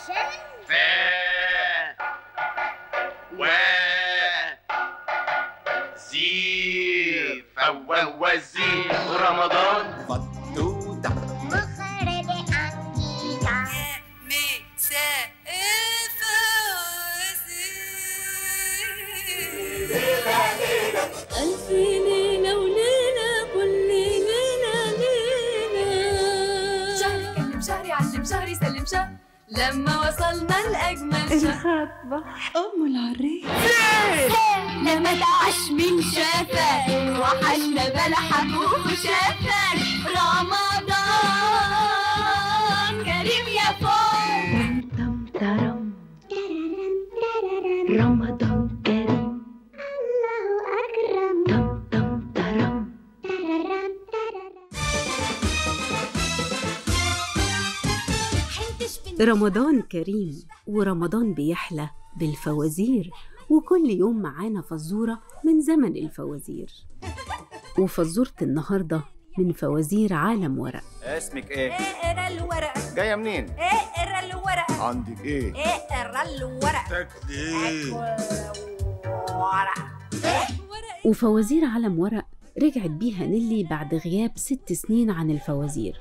ف و زير فوزير رمضان فتوتة مخرج أنجيكا ألف ليلة وليلة كل ليلة ليلة شهري كلم شهري علم شهري سلم شهر لما وصلنا لأجمل شهر أم العريس لما تعش من شافك وحشنا بلحك وشافك رمضان كريم يا فوق تم ترم رمضان كريم الله أكرم تم تم ترم رمضان كريم ورمضان بيحلى بالفوازير وكل يوم معانا فزورة من زمن الفوازير وفزورة النهاردة من فوازير عالم ورق اسمك ايه؟ اقرا الورقة جاية منين؟ اقرا الورقة عندك ايه؟ اقرا الورقة تاكلي ورقة وفوازير عالم ورق رجعت بيها نيلي بعد غياب ست سنين عن الفوازير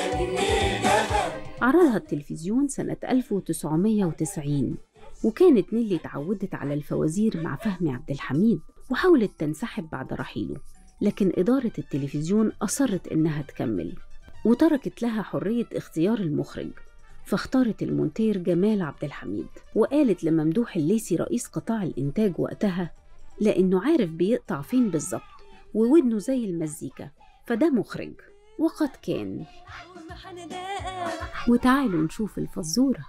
عرضها التلفزيون سنة 1990 وكانت نيلي اتعودت على الفوازير مع فهمي عبد الحميد وحاولت تنسحب بعد رحيله لكن إدارة التلفزيون أصرت إنها تكمل وتركت لها حرية اختيار المخرج فاختارت المونتير جمال عبد الحميد وقالت لممدوح الليسي رئيس قطاع الإنتاج وقتها لأنه عارف بيقطع فين بالظبط وودنه زي المزيكا فده مخرج وقد كان وتعالوا نشوف الفزورة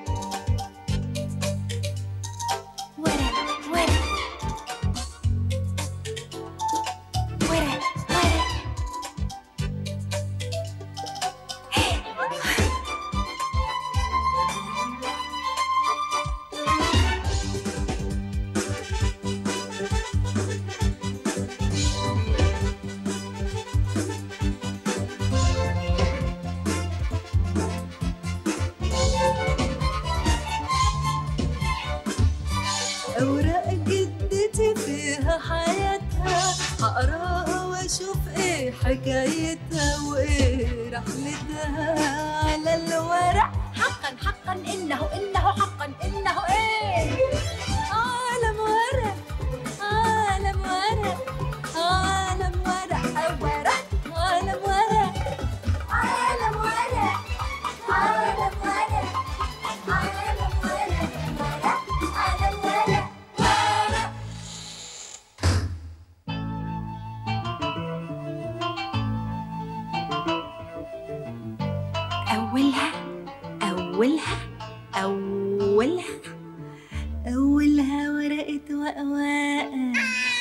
ورق ورق ورق ورق أوراق جدتي فيها حياتها هقراها وأشوف إيه حكايتها وإيه رحلتها على الورق حقا حقا إنه إنه حقا إنه إيه عالم ورق عالم ورق عالم ورق ورق عالم ورق عالم ورق عالم ورق عالم ورق ورق عالم ورق ورق أولها أولها أولها أولها ورقة وقواقة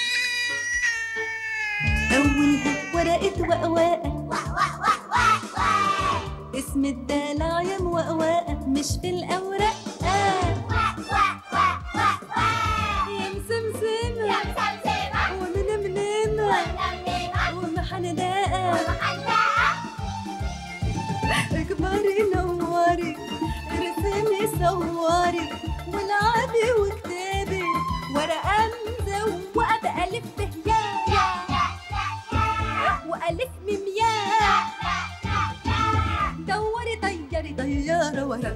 أولها ورقة وقواقة اسم الدلع يا موقواقة مش في الأوراق يا مسمسمة ومنمنمة ومحندقة اكبري نوري ارسمي صوري والعبي واكتبي ورقة مزوقة بألف بهياء وألف ميم ياء دوري طيري طيارة ورق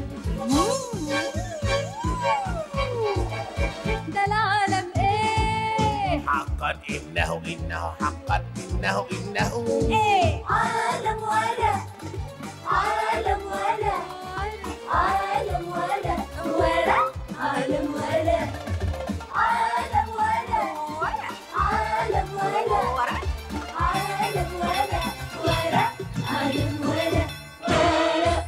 ده العالم ايه حقا إنه إنه حقا إنه إنه ايه عالم ورق عالم ورق عالم ورق ورق عالم ورق عالم ورق عالم ورق عالم ورق ورق عالم ورق ورق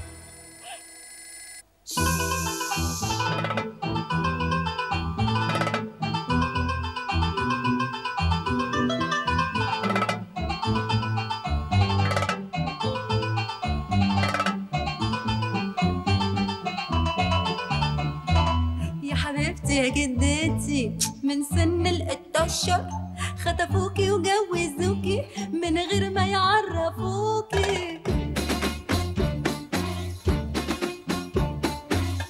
يا حبيبتي يا جدتي من سن الاتاشر خطفوكي وجوزوكي من غير ما يعرفوكي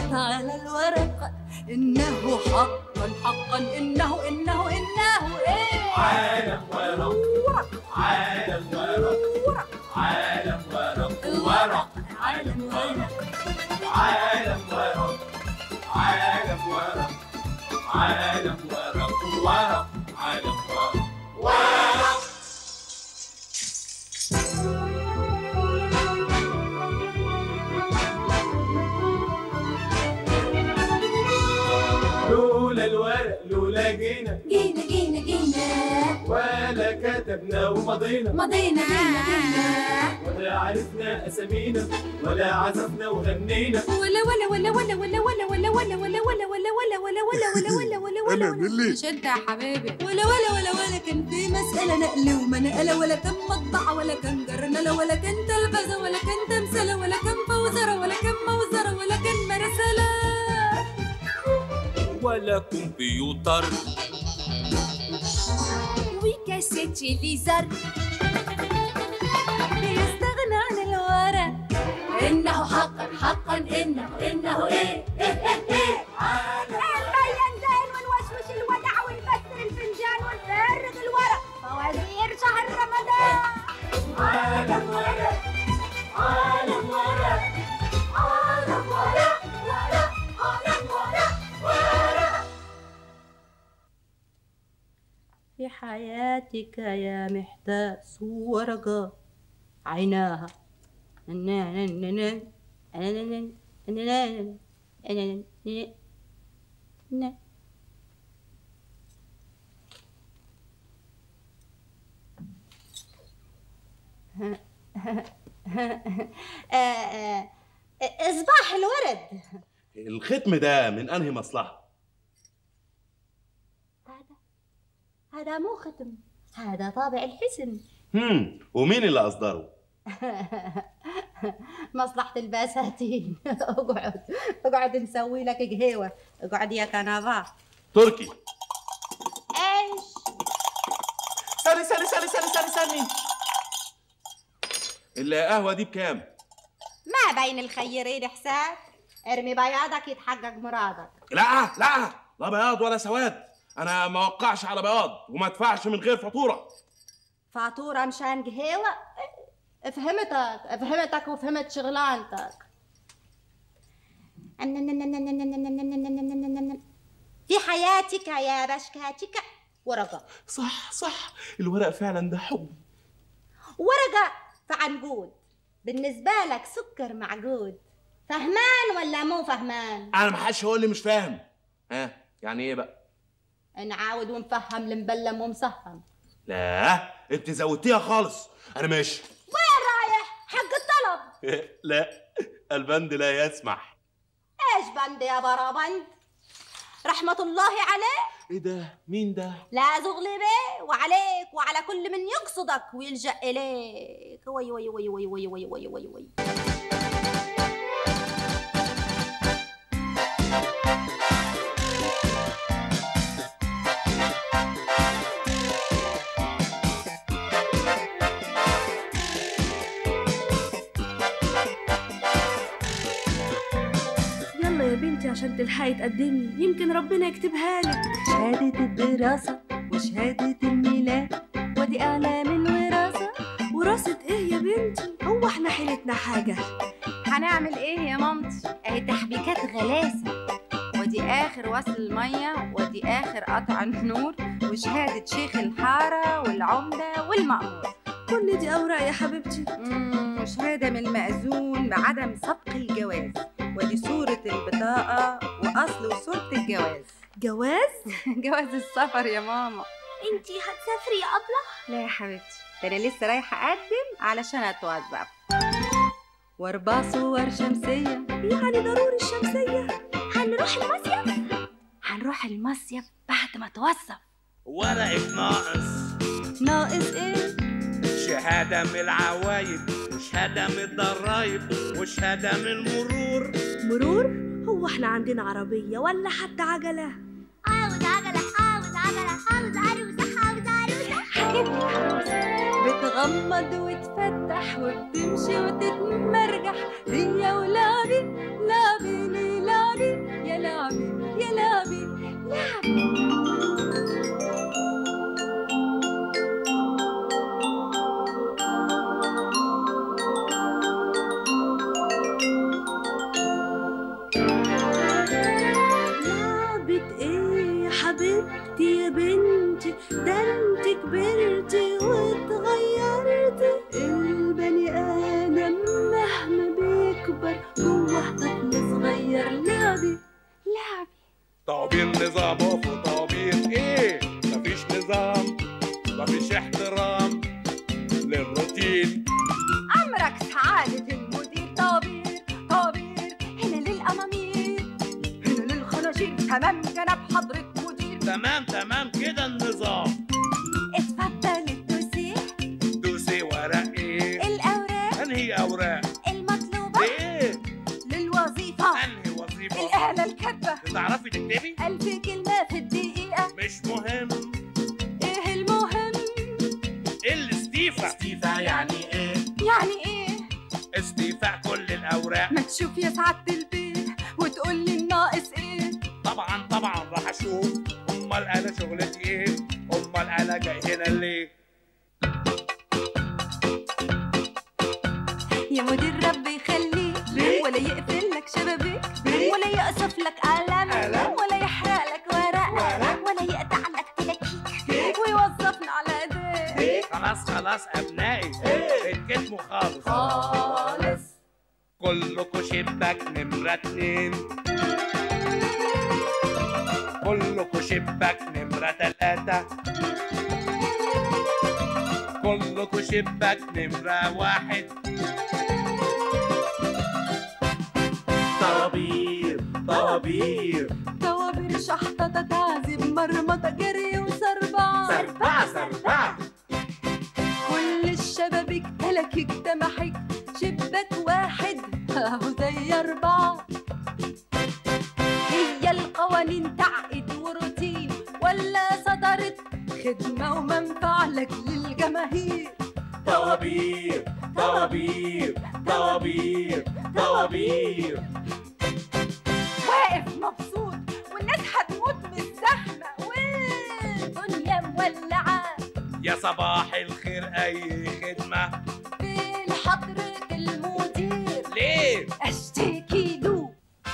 الورق على الورق إنه حقا حقا إنه إنه إنه إيه عالم ورق عالم ورق عالم ورق ورق عالم ورق عالم ورق عالم ورق عالم ورق ورق عالم ورق لولا الورق لولا جينا جينا جينا جينا ولا كتبنا ومضينا مضينا جينا جينا ولا عرفنا اسامينا ولا عزفنا وغنينا ولا ولا ولا ولا ولا ولا ولا ولا ولا ولا ولا ولا ولا ولا ولا ولا ولا أنا ولا ملي. مش انت يا حبيبي ولا ولا ولا ولا كان في مسألة نقل ومنقلة ولا كان مطبعة ولا كان جرنلة ولا كان تلفزة ولا كان تمثلة ولا كان فوزرة ولا كان موزرة ولا كان مرسلة ولا كمبيوتر وكاسيت تلفزيون يستغنى عن الورق إنه حقا حقا إنه إنه إيه إيه إيه إيه نبين زين ونوشوش الودع ونكسر الفنجان ونفرغ الورق فوازير شهر رمضان عالم ورق عالم ورق عالم ورق ورق عالم ورق ورق في حياتك يا محتاس ورقة عيناها إصباح الورد الختم ده من انهي مصلحه هذا هذا مو ختم هذا طابع الحسن هم ومين اللي اصدره مصلحة البساتين اقعد اقعد نسوي لك قهوة اقعد يا كنفا تركي ايش سالي سالي سالي سالي سالي سالي القهوه دي بكام ما بين الخيرين حساب ارمي بياضك يتحقق مرادك لا لا لا بياض ولا سواد انا ما اوقعش على بياض وما ادفعش من غير فاتوره فاتورة مشان قهوة فهمتك فهمتك وفهمت شغلانتك في حياتك يا بشكاتك ورقة صح صح الورق فعلا ده حب ورقة في عنقود بالنسبة لك سكر معقود فهمان ولا مو فهمان انا ما حدش يقول لي مش فاهم ها يعني ايه بقى نعاود ونفهم المبلم ومسهم لا انت زودتيها خالص انا ماشي وين رايح حق الطلب لا البند لا يسمح ايش بند يا برابند رحمة الله عليه ايه ده مين ده لا زغلي بيه وعليك وعلى كل من يقصدك ويلجأ إليك وي وي وي وي وي وي وي وي وي يلا يا بنتي عشان تلحقي تقدمي يمكن ربنا يكتبها لك شهادة الدراسة وشهادة الميلاد ودي أعلام الوراثة وراثة ايه يا بنتي هو احنا حيلتنا حاجة هنعمل ايه يا مامتي اهي تحبيكات غلاسه ودي اخر وصل الميه ودي اخر قطع النور وشهاده شيخ الحاره والعمده والمأمور كل دي اوراق يا حبيبتي مم، وشهاده من المأذون بعدم سبق الجواز ودي صوره البطاقه واصل وصوره الجواز جواز جواز السفر يا ماما انتي هتسافري يا أبلة لا يا حبيبتي ده انا لسه رايحه اقدم علشان اتوظف واربع صور شمسيه يعني ضروري الشمسية هنروح المصيف هنروح المصيف بعد ما اتوظف ورقك ناقص ناقص إيه؟ شهادة من العوايد وشهادة من الضرايب وشهادة من المرور مرور هو احنا عندنا عربية ولا حتى عجلة عاوز عجلة عاوز عجلة عاوز عروسة عاوز عروسة بتغمض وتفتح وبتمشي وتتمرجح ليا ولعبي لعبي لي لعبي لعبة ايه يا حبيبتي يا بنتي ده انت كبرتي واتغيرتي البني ادم مهما بيكبر جوه طفل صغير لعبي لعبي طابير نظامه في طابير ايه مفيش نظام مفيش احترام للروتين عمرك سعادة المدير طابير طابير هنا للأمامير هنا للخناجير تمام جناب حضرة مدير تمام تمام كده النظام اتفضل الدوسيه دوسي ورق ايه الأوراق انهي اوراق المطلوبة ايه للوظيفة انهي وظيفه الآلة الكاتبة تعرفي تكتبي ألف كلمة في الدقيقة مش مهم إيه المهم الاستيفاء استيفاء يعني ايه يعني إيه استيفاء كل الاوراق ما تشوف يا سعادة البيت وتقول لي الناقص إيه طبعا طبعا راح اشوف امال انا شغلتي ايه امال انا جاي هنا ليه يا مدير ربي يخليك ليه؟ ولا يقفل لك شبابيك ولا يقصف لك قلم قلم؟ ولا يحرق لك ورق ورق؟ ولا يقطع لك تلاكيك ويوظفنا على ايديك خلاص خلاص ابنائي اتكتموا خالص خالص كلكوا شباك نمرة اتنين كلكوا شباك نمرة تلاتة كلكوا شباك نمرة واحد طوابير طوابير طوابير شحطة تعذب مرمطة جري وسربعة سربعة سربعة كل الشبابيك تلكك تمحك شباك واحد اهو زي أربعة هي القوانين تعقد وروتين ولا صدرت خدمة ومنفعة لك للجماهير طوابير طوابير طوابير طوابير واقف مبسوط والناس هتموت من الزحمة والدنيا مولعة يا صباح الخير اي خدمة فين حضرة المدير ليه اشتكي له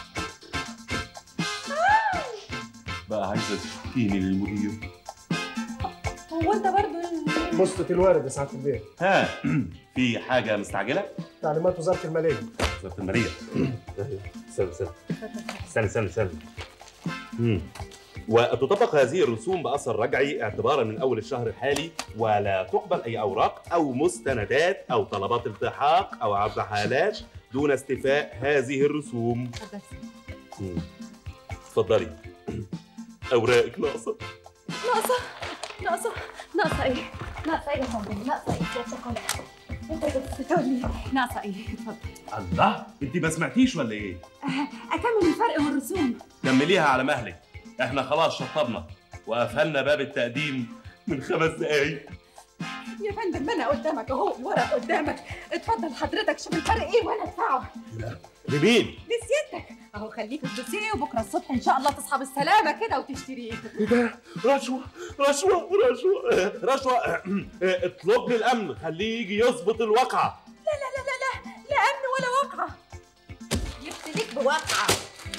بقى عايزة تشتكيني للمدير هو انت برضو مسطة الوارد يا سعادة البيت ها في حاجة مستعجلة؟ تعليمات وزارة المالية وزارة المالية استنى استنى استنى استنى استنى مم. وتطبق هذه الرسوم بأثر رجعي اعتبارا من أول الشهر الحالي ولا تقبل أي أوراق أو مستندات أو طلبات التحاق أو عرض حالات دون استيفاء هذه الرسوم مم. اتفضلي أوراقك ناقصة ناقصة ناقصة ناقصة ايه؟ ناقصة ايه يا فندم؟ ناقصة ايه؟ يا شوكولاتة انت كنت بتقولي ناقصة ايه؟ اتفضل الله أنت ما سمعتيش ولا إيه؟ اكمل الفرق والرسوم كمليها على مهلك احنا خلاص شطبنا وقفلنا باب التقديم من خمس دقايق يا فندم ما انا قدامك اهو الورق قدامك اتفضل حضرتك شوف الفرق ايه وانا ادفعه لمين؟ لسيادتك اهو خليه في الدوسيه وبكره الصبح ان شاء الله تصحى بالسلامه كده وتشتريه ايه ده؟ رشوة رشوة رشوة رشوة اطلب لي الأمن خليه يجي يظبط الواقعة لا لا لا لا لا لا امن ولا واقعه يبتليك بواقعة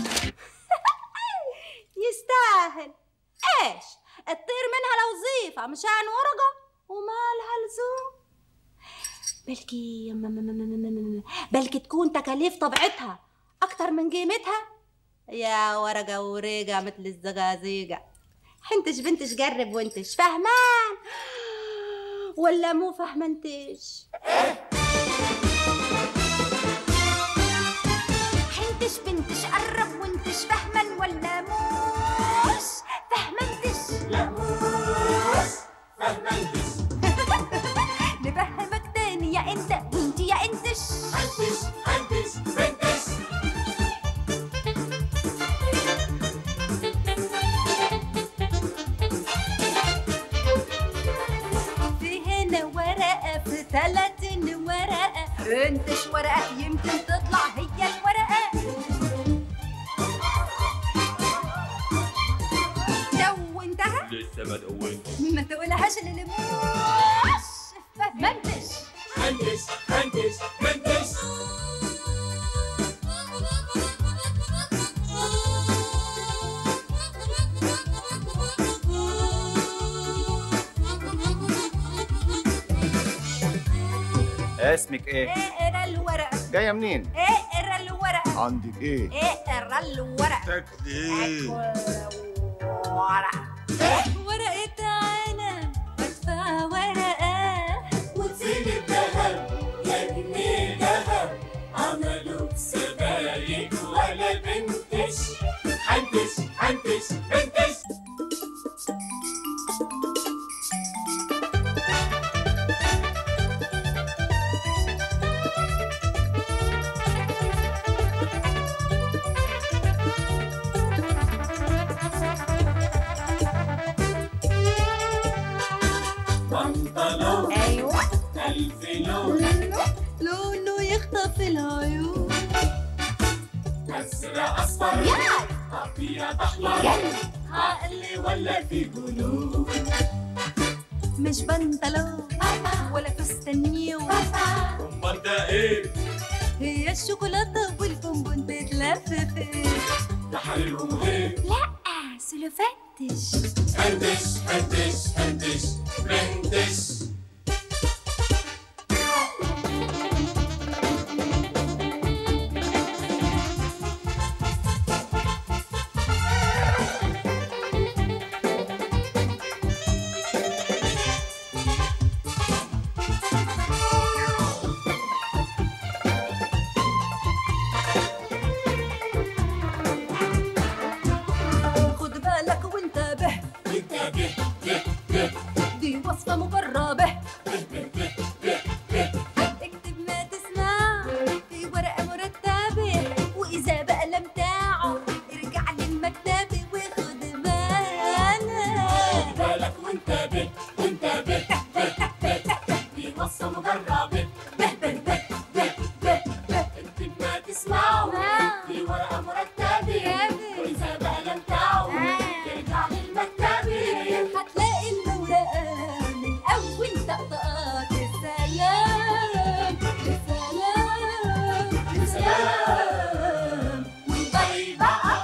يستاهل ايش تطير منها الوظيفة مشان ورقة ومالها لزوم بلكي م- م- م- م- م- م- بلكي تكون تكاليف طبيعتها أكتر من قيمتها يا ورقة وريقة مثل الزقازيقة حنتش بنتش قرب وانتش فهمان ولا مو فهمنتش حنتش بنتش قرب وانتش فهمن ولا موش فهمنتش لا موش فهمنتش نفهمك تاني يا انت وانت يا انتش حنتش حنتش بنتش في هنا ورقة في ثلاثين ورقة انتش ورقة يمكن تطلع هي الورقة تقولهاش اللي موش منتش منتش منتش منتش اسمك ايه اقرا الورقة جايه منين اقرا الورقة عندك ايه اقرا الورقة تكذيب ورقة ورقة عنب بدفع ورقة وتسيب الذهب يا جنيه ذهب عملوا سبايك ولا بنتش حنتش حنتش بنتش بنطلون ايوه ألف لون لونه يخطف العيون أزرق أصفر أبيض أحمر عقل ولا في جنون مش بنطلون ولا فستانيو أمال ده إيه؟ هي الشوكولاتة والبونبون بتلف فين ده حلو إيه؟ لا سلوفاتش هندش هندش هندش مندش خد بالك وانتبه انتبه به به دي وصفة مجربة اكتب ما تسمع في ورقة مرتبة وإذا بقى لم تعد ارجع للمكتبة وخد بالك بالك وانتبه وانتبه به به دي وصفة مجربة به به به به به به انت ما تسمعوا في ورقة مرتبة وإذا بقى لم تعوا ترجع للمكتبة هتلاقي الورقة من أول طقطقات السلام السلام السلام والباقي بقى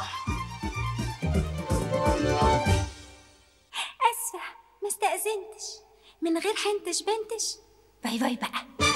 اسفة ما استأذنتش من غير حنتش بنتش باي باي بقى